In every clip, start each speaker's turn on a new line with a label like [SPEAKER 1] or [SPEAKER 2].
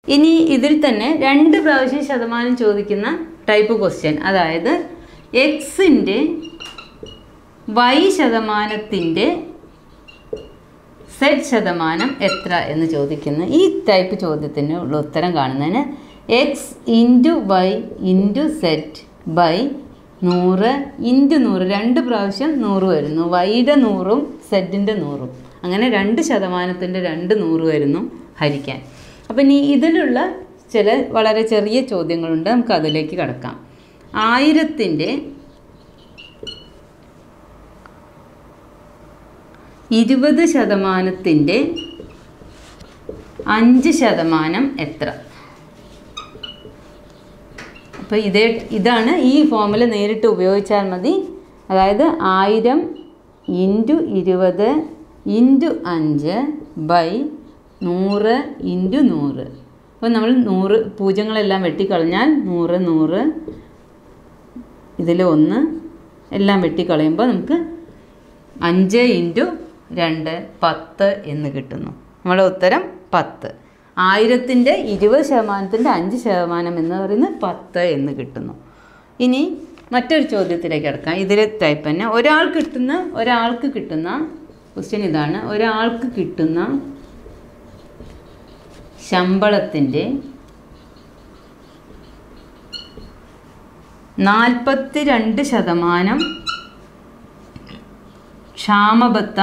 [SPEAKER 1] ഇനി ഇതിൽ തന്നെ രണ്ട് പ്രാവശ്യം ശതമാനം ചോദിക്കുന്ന ടൈപ്പ് ക്വസ്റ്റ്യൻ അതായത് എക്സിൻ്റെ വൈ ശതമാനത്തിൻ്റെ സെഡ് ശതമാനം എത്ര എന്ന് ചോദിക്കുന്നു ഈ ടൈപ്പ് ചോദ്യത്തിന് ഉള്ള ഉത്തരം കാണുന്നതിന് X into Y into set by നൂറ് ഇൻറ്റു നൂറ് രണ്ട് പ്രാവശ്യം നൂറ് വരുന്നു വൈയുടെ നൂറും സെറ്റിൻ്റെ നൂറും അങ്ങനെ രണ്ട് ശതമാനത്തിൻ്റെ രണ്ട് നൂറ് വരുന്നു ഹരിക്കാൻ അപ്പം ഇനി ഇതിലുള്ള ചില വളരെ ചെറിയ ചോദ്യങ്ങളുണ്ട് നമുക്ക് അതിലേക്ക് കടക്കാം ആയിരത്തിൻ്റെ ഇരുപത് ശതമാനത്തിൻ്റെ അഞ്ച് ശതമാനം എത്ര അപ്പോൾ ഇതേ ഇതാണ് ഈ ഫോമുല നേരിട്ട് ഉപയോഗിച്ചാൽ മതി അതായത് ആയിരം ഇൻറ്റു ഇരുപത് ഇൻറ്റു അഞ്ച് ബൈ നൂറ് ഇൻറ്റു നൂറ് അപ്പോൾ നമ്മൾ നൂറ് പൂജ്യങ്ങളെല്ലാം വെട്ടിക്കളഞ്ഞാൽ നൂറ് നൂറ് ഇതിൽ ഒന്ന് എല്ലാം വെട്ടിക്കളയുമ്പോൾ നമുക്ക് അഞ്ച് ഇൻറ്റു രണ്ട് പത്ത് എന്ന് കിട്ടുന്നു നമ്മുടെ ഉത്തരം പത്ത് ആയിരത്തിൻ്റെ ഇരുപത് ശതമാനത്തിൻ്റെ അഞ്ച് ശതമാനം എന്ന് പറയുന്നത് പത്ത് എന്ന് കിട്ടുന്നു ഇനി മറ്റൊരു ചോദ്യത്തിലേക്ക് കിടക്കാം ഇതിൽ ടൈപ്പ് തന്നെ ഒരാൾ കിട്ടുന്ന ഒരാൾക്ക് കിട്ടുന്ന ക്വസ്റ്റ്യൻ ഇതാണ് ഒരാൾക്ക് കിട്ടുന്ന ശമ്പളത്തിൻ്റെ നാൽപ്പത്തി രണ്ട് ശതമാനം ക്ഷാമബത്ത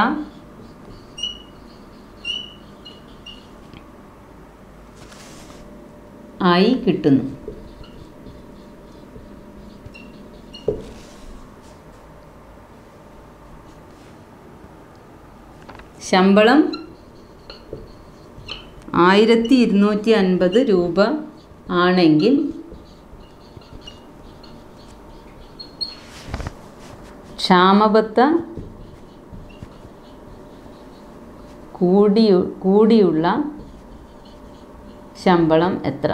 [SPEAKER 1] ആയി കിട്ടുന്നു ശമ്പളം ആയിരത്തി ഇരുന്നൂറ്റി അൻപത് രൂപ ആണെങ്കിൽ ക്ഷാമബത്ത കൂടി കൂടിയുള്ള ശമ്പളം എത്ര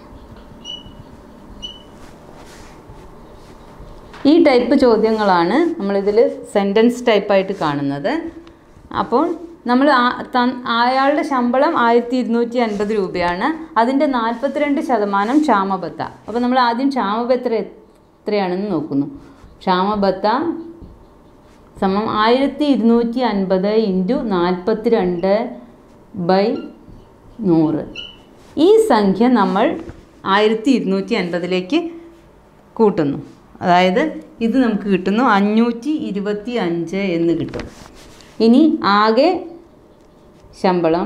[SPEAKER 1] ഈ ടൈപ്പ് ചോദ്യങ്ങളാണ് നമ്മളിതിൽ സെൻറ്റൻസ് ടൈപ്പായിട്ട് കാണുന്നത് അപ്പോൾ നമ്മൾ ആ- ത- അയാളുടെ ശമ്പളം ആയിരത്തി ഇരുന്നൂറ്റി അൻപത് രൂപയാണ് അതിൻ്റെ നാൽപ്പത്തിരണ്ട് ശതമാനം ക്ഷാമബത്ത അപ്പോൾ നമ്മൾ ആദ്യം ക്ഷാമബത്ത എത്രയാണെന്ന് നോക്കുന്നു ക്ഷാമബത്ത സമം ആയിരത്തി ഇരുന്നൂറ്റി അൻപത് ഇൻറ്റു നാൽപ്പത്തി രണ്ട് ബൈ നൂറ് ഈ സംഖ്യ നമ്മൾ ആയിരത്തി ഇരുന്നൂറ്റി അൻപതിലേക്ക് കൂട്ടുന്നു അതായത് ഇത് നമുക്ക് കിട്ടുന്നു അഞ്ഞൂറ്റി ഇരുപത്തി അഞ്ച് എന്ന് കിട്ടും ഇനി ആകെ ശമ്പളം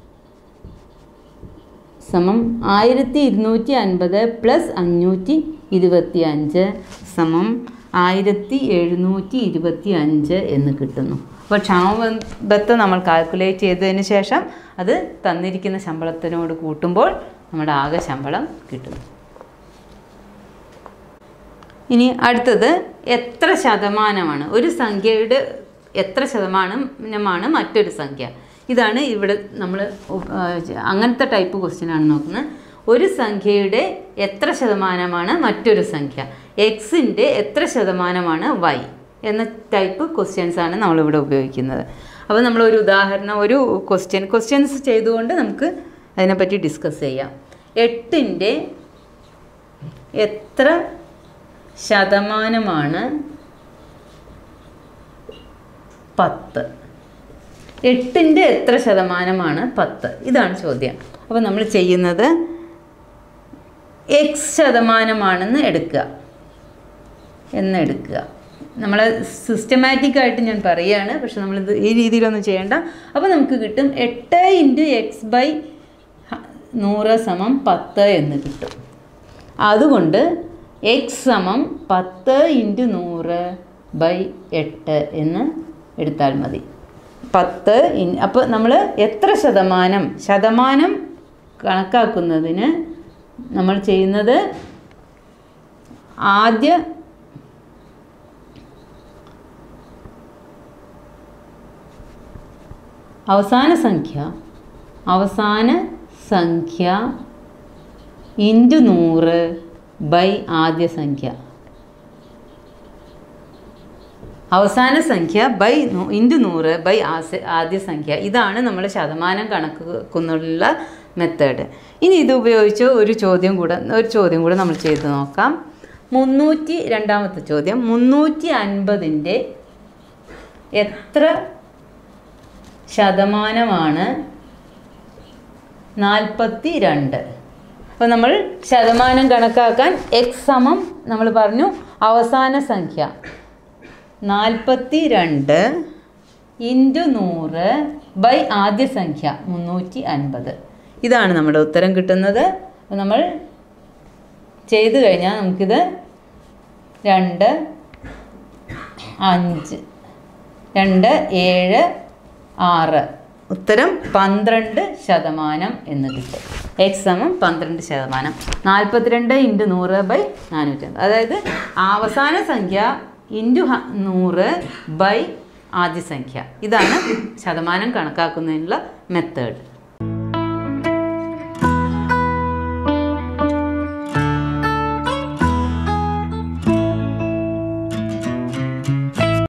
[SPEAKER 1] സമം ആയിരത്തി ഇരുന്നൂറ്റി അൻപത് പ്ലസ് അഞ്ഞൂറ്റി ഇരുപത്തി അഞ്ച് സമം ആയിരത്തി എഴുന്നൂറ്റി ഇരുപത്തി അഞ്ച് എന്ന് കിട്ടുന്നു അപ്പോൾ ക്ഷാമബത്തെ നമ്മൾ കാൽക്കുലേറ്റ് ചെയ്തതിന് ശേഷം അത് തന്നിരിക്കുന്ന ശമ്പളത്തിനോട് കൂട്ടുമ്പോൾ നമ്മുടെ ആകെ ശമ്പളം കിട്ടുന്നു ഇനി അടുത്തത് എത്ര ശതമാനമാണ് ഒരു സംഖ്യയുടെ എത്ര ശതമാനമാണ് മറ്റൊരു സംഖ്യ ഇതാണ് ഇവിടെ നമ്മൾ അങ്ങനത്തെ ടൈപ്പ് ക്വസ്റ്റ്യൻ ആണ് നോക്കുന്നത് ഒരു സംഖ്യയുടെ എത്ര ശതമാനമാണ് മറ്റൊരു സംഖ്യ എക്സിൻ്റെ എത്ര ശതമാനമാണ് വൈ എന്ന ടൈപ്പ് ക്വസ്റ്റ്യൻസ് ആണ് നമ്മളിവിടെ ഉപയോഗിക്കുന്നത് അപ്പോൾ നമ്മളൊരു ഉദാഹരണം ഒരു ക്വസ്റ്റ്യൻ ക്വസ്റ്റ്യൻസ് ചെയ്തുകൊണ്ട് നമുക്ക് അതിനെപ്പറ്റി ഡിസ്കസ് ചെയ്യാം എട്ടിൻ്റെ എത്ര ശതമാനമാണ് പത്ത് എട്ടിൻ്റെ എത്ര ശതമാനമാണ് പത്ത് ഇതാണ് ചോദ്യം അപ്പോൾ നമ്മൾ ചെയ്യുന്നത് എക്സ് ശതമാനമാണെന്ന് എടുക്കുക എന്നെടുക്കുക നമ്മൾ സിസ്റ്റമാറ്റിക് ആയിട്ട് ഞാൻ പറയുകയാണ് പക്ഷെ നമ്മളിത് ഈ രീതിയിലൊന്നും ചെയ്യേണ്ട അപ്പോൾ നമുക്ക് കിട്ടും എട്ട് ഇൻറ്റു എക്സ് ബൈ നൂറ് സമം പത്ത് എന്ന് കിട്ടും അതുകൊണ്ട് എക്സ് സമം പത്ത് ഇൻറ്റു നൂറ് ബൈ എട്ട് എന്ന് എടുത്താൽ മതി പത്ത് ഇൻ അപ്പോൾ നമ്മൾ എത്ര ശതമാനം ശതമാനം കണക്കാക്കുന്നതിന് നമ്മൾ ചെയ്യുന്നത് ആദ്യ അവസാന സംഖ്യ അവസാന സംഖ്യ ഇൻറ്റു നൂറ് ബൈ ആദ്യ സംഖ്യ അവസാന സംഖ്യ ബൈ ഇൻറ്റു നൂറ് ബൈ ആദ്യ സംഖ്യ ഇതാണ് നമ്മൾ ശതമാനം കണക്കുന്നതിനുള്ള മെത്തേഡ് ഇനി ഇത് ഉപയോഗിച്ച് ഒരു ചോദ്യം കൂടെ ഒരു ചോദ്യം കൂടെ നമ്മൾ ചെയ്ത് നോക്കാം മുന്നൂറ്റി രണ്ടാമത്തെ ചോദ്യം മുന്നൂറ്റി അൻപതിൻ്റെ എത്ര ശതമാനമാണ് നാൽപ്പത്തി രണ്ട് അപ്പോൾ നമ്മൾ ശതമാനം കണക്കാക്കാൻ എക്സ് സമം നമ്മൾ പറഞ്ഞു അവസാന സംഖ്യ നാൽപ്പത്തി രണ്ട് ഇൻറ്റു നൂറ് ബൈ ആദ്യ സംഖ്യ മുന്നൂറ്റി അൻപത് ഇതാണ് നമ്മുടെ ഉത്തരം കിട്ടുന്നത് അപ്പോൾ നമ്മൾ ചെയ്തു കഴിഞ്ഞാൽ നമുക്കിത് രണ്ട് അഞ്ച് രണ്ട് ഏഴ് ആറ് ഉത്തരം പന്ത്രണ്ട് ശതമാനം എന്ന് കിട്ടും എക്സ് സമം പന്ത്രണ്ട് ശതമാനം നാൽപ്പത്തിരണ്ട് ഇൻറ്റു നൂറ് ബൈ നാനൂറ്റി അതായത് അവസാന സംഖ്യ ഇൻറ്റു നൂറ് ബൈ ആദ്യ സംഖ്യ ഇതാണ് ശതമാനം കണക്കാക്കുന്നതിനുള്ള മെത്തേഡ്